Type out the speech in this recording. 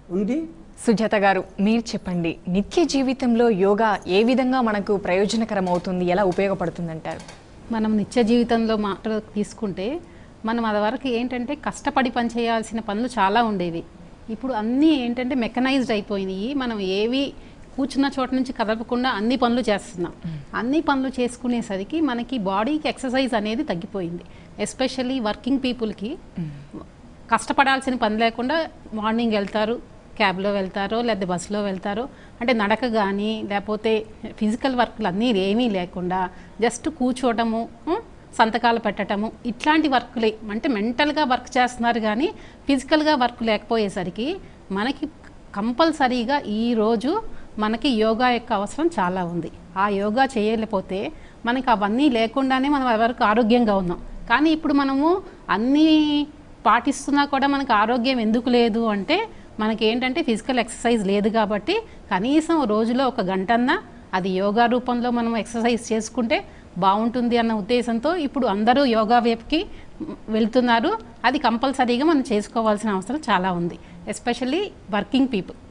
ఉంది సుజాత గారు మీరు చెప్పండి నిత్య జీవితంలో యోగా ఏ విధంగా మనకు ప్రయోజనకరం అవుతుంది ఎలా ఉపయోగపడుతుందంటారు మనం నిత్య జీవితంలో మాట తీసుకుంటే మనం అది వరకు ఏంటంటే కష్టపడి పని చేయాల్సిన పనులు చాలా ఉండేవి ఇప్పుడు అన్నీ ఏంటంటే మెకనైజ్డ్ అయిపోయినాయి మనం ఏవి కూర్చున్న చోట నుంచి కదలకుండా అన్ని పనులు చేస్తున్నాం అన్ని పనులు చేసుకునేసరికి మనకి బాడీకి ఎక్సర్సైజ్ అనేది తగ్గిపోయింది ఎస్పెషల్లీ వర్కింగ్ పీపుల్కి కష్టపడాల్సిన పని లేకుండా మార్నింగ్ వెళ్తారు క్యాబ్లో వెళ్తారో లేదా బస్సులో వెళ్తారో అంటే నడక కానీ లేకపోతే ఫిజికల్ వర్క్లు అన్నీ ఏమీ లేకుండా జస్ట్ కూర్చోవటము ఉం, సంతకాలు పెట్టడము ఇట్లాంటి వర్క్లే అంటే మెంటల్గా వర్క్ చేస్తున్నారు కానీ ఫిజికల్గా వర్క్ లేకపోయేసరికి మనకి కంపల్సరీగా ఈరోజు మనకి యోగా యొక్క అవసరం చాలా ఉంది ఆ యోగా చేయలేకపోతే మనకి అవన్నీ లేకుండానే మనం ఎవరికి ఆరోగ్యంగా ఉన్నాం కానీ ఇప్పుడు మనము అన్నీ పాటిస్తున్నా కూడా మనకు ఆరోగ్యం ఎందుకు లేదు అంటే మనకి ఏంటంటే ఫిజికల్ ఎక్సర్సైజ్ లేదు కాబట్టి కనీసం రోజులో ఒక గంటన్నా అది యోగా రూపంలో మనం ఎక్సర్సైజ్ చేసుకుంటే బాగుంటుంది అన్న ఉద్దేశంతో ఇప్పుడు అందరూ యోగా వైపుకి వెళ్తున్నారు అది కంపల్సరీగా మనం చేసుకోవాల్సిన అవసరం చాలా ఉంది ఎస్పెషల్లీ వర్కింగ్ పీపుల్